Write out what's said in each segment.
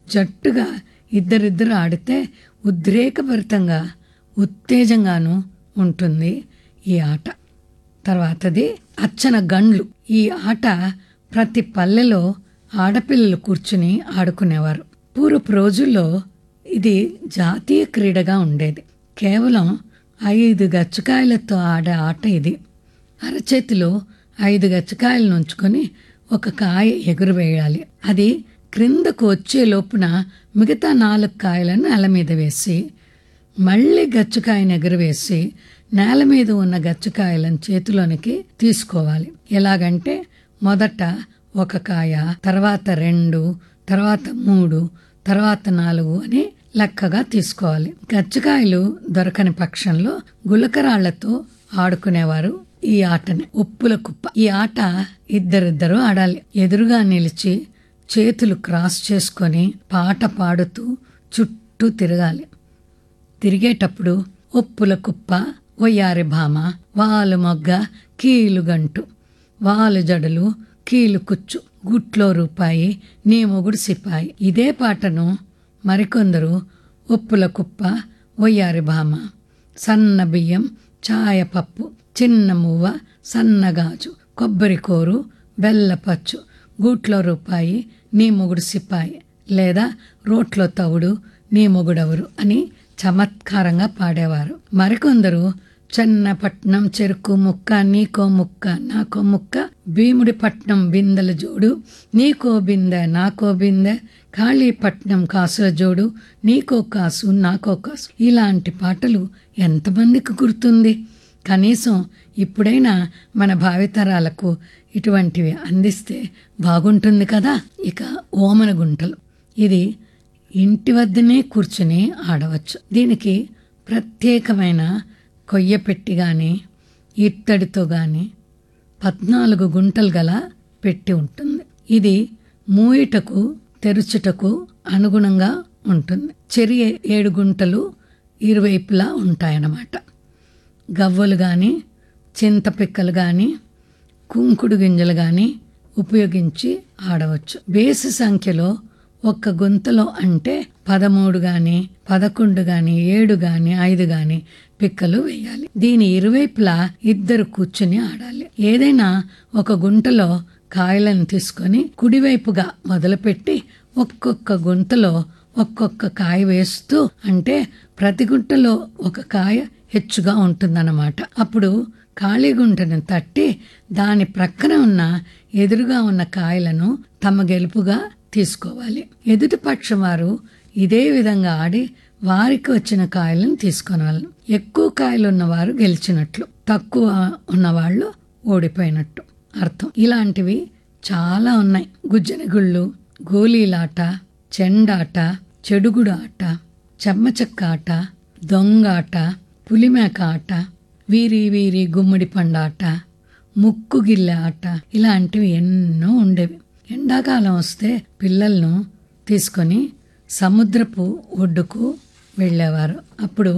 జట్టుగా ఇద్దరిద్దరు ఆడితే ఉద్రేకభరితంగా ఉత్తేజంగాను ఉంటుంది ఈ ఆట తర్వాతది అచ్చన గండ్లు ఈ ఆట ప్రతి పల్లెలో ఆడపిల్లలు కూర్చుని ఆడుకునేవారు పూర్వపు రోజుల్లో ఇది జాతీయ క్రీడగా ఉండేది కేవలం ఐదు గచ్చకాయలతో ఆడే ఆట ఇది అరచేతిలో ఐదు గచ్చకాయలను ఉంచుకొని ఒక కాయ ఎగురవేయాలి అది క్రిందకు వచ్చే లోపున మిగతా నాలుగు కాయలను నేల మీద వేసి మళ్ళీ గచ్చకాయను ఎగురవేసి నేల మీద ఉన్న గచ్చకాయలను చేతిలోనికి తీసుకోవాలి ఎలాగంటే మొదట ఒక కాయ తర్వాత రెండు తర్వాత మూడు తర్వాత నాలుగు అని లెక్కగా తీసుకోవాలి గచ్చకాయలు దొరకని పక్షంలో గులకరాళ్లతో ఆడుకునేవారు ఈ ఆటని ఉప్పుల కుప్ప ఈ ఆట ఇద్దరిద్దరు ఆడాలి ఎదురుగా నిలిచి చేతులు క్రాస్ చేసుకొని పాట పాడుతూ చుట్టూ తిరగాలి తిరిగేటప్పుడు ఉప్పుల కుప్ప ఒయ్యారి భామ వాలు మొగ్గ కీలు గంటు వాలు జడలు కీలు కుచ్చు గుట్లో రూపాయి నీ మొగుడు సిపాయి ఇదే పాటను మరికొందరు ఉప్పుల కుప్ప ఒయ్యారి భామ సన్న బియ్యం ఛాయపప్పు చిన్న మువ్వ సన్నగాజు కొబ్బరికూరు బెల్లపచ్చు గూట్లో రూపాయి నీ మొగుడు సిపాయి లేదా రోట్లో తవుడు నీ మొగుడెవరు అని చమత్కారంగా పాడేవారు మరికొందరు చెన్నపట్నం చెరుకు ముక్క నీకో ముక్క నాకో ముక్క భీముడి పట్నం బిందెల జోడు నీకో బిందె నాకో బిందె కాళీపట్నం కాసుల జోడు నీకో కాసు నాకో కాసు ఇలాంటి పాటలు ఎంతమందికి గుర్తుంది కనీసం ఇప్పుడైనా మన భావితరాలకు ఇటువంటివి అందిస్తే బాగుంటుంది కదా ఇక ఓమన గుంటలు ఇది ఇంటి వద్దనే కూర్చుని ఆడవచ్చు దీనికి ప్రత్యేకమైన కొయ్య పెట్టి కానీ ఇత్తడితో కానీ పద్నాలుగు గుంటలు గల పెట్టి ఉంటుంది ఇది మూయిటకు తెరుచుటకు అనుగుణంగా ఉంటుంది చెరి ఏడు గుంటలు ఇరువైపులా ఉంటాయన్నమాట గవ్వలు కానీ చింతపిక్కలు కానీ కుంకుడు గింజలు కానీ ఉపయోగించి ఆడవచ్చు బేసి సంఖ్యలో ఒక్క గుంతలో అంటే పదమూడు గాని పదకొండు గాని ఏడు గాని ఐదు గాని పిక్కలు వేయాలి దీని ఇరువైపులా ఇద్దరు కూర్చుని ఆడాలి ఏదైనా ఒక గుంటలో కాయలను తీసుకొని కుడివైపుగా మొదలుపెట్టి ఒక్కొక్క గుంతలో ఒక్కొక్క కాయ వేస్తూ అంటే ప్రతి గుంటలో ఒక కాయ హెచ్చుగా ఉంటుందన్నమాట అప్పుడు ఖాళీ గుంటను తట్టి దాని ప్రక్కన ఉన్న ఎదురుగా ఉన్న కాయలను తమ గెలుపుగా తీసుకోవాలి ఎదుటి పక్షం వారు ఇదే విధంగా ఆడి వారికి వచ్చిన కాయలను తీసుకొనవాలి ఎక్కువ కాయలు ఉన్నవారు గెలిచినట్లు తక్కువ ఉన్నవాళ్ళు ఓడిపోయినట్టు అర్థం ఇలాంటివి చాలా ఉన్నాయి గుజ్జనగుళ్ళు గోళీలాట చెండాట చెడుగుడు ఆట చెమ్మచెక్క ఆట దొంగాట పులిమేక ఆట వీరి వీరి గుమ్మడి పండాట ముక్కుగిల్లె ఆట ఇలాంటివి ఎన్నో ఉండేవి ఎండాకాలం వస్తే పిల్లలను తీసుకొని సముద్రపు ఒడ్డుకు వెళ్ళేవారు అప్పుడు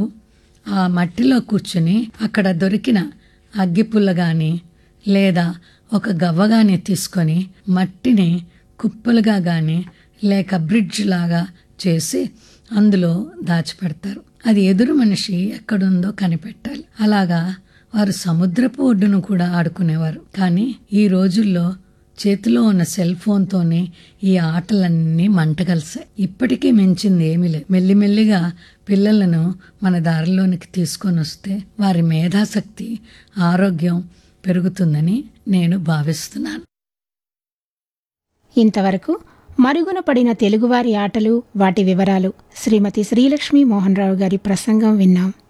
ఆ మట్టిలో కూర్చుని అక్కడ దొరికిన అగ్గిపుల్ల గాని లేదా ఒక గవ్వ గాని తీసుకొని మట్టిని కుప్పలుగా గాని లేక బ్రిడ్జ్ లాగా చేసి అందులో దాచిపెడతారు అది ఎదురు మనిషి ఎక్కడుందో కనిపెట్టాలి అలాగా వారు సముద్రపు ఒడ్డును కూడా ఆడుకునేవారు కానీ ఈ రోజుల్లో చేతిలో ఉన్న సెల్ ఫోన్తోనే ఈ ఆటలన్నీ మంటగలిసాయి ఇప్పటికీ మించింది ఏమీ లేదు మెల్లిమెల్లిగా పిల్లలను మన దారిలోనికి తీసుకొని వస్తే వారి మేధాశక్తి ఆరోగ్యం పెరుగుతుందని నేను భావిస్తున్నాను ఇంతవరకు మరుగున పడిన తెలుగువారి ఆటలు వాటి వివరాలు శ్రీమతి శ్రీలక్ష్మీ మోహన్ రావు గారి ప్రసంగం విన్నాం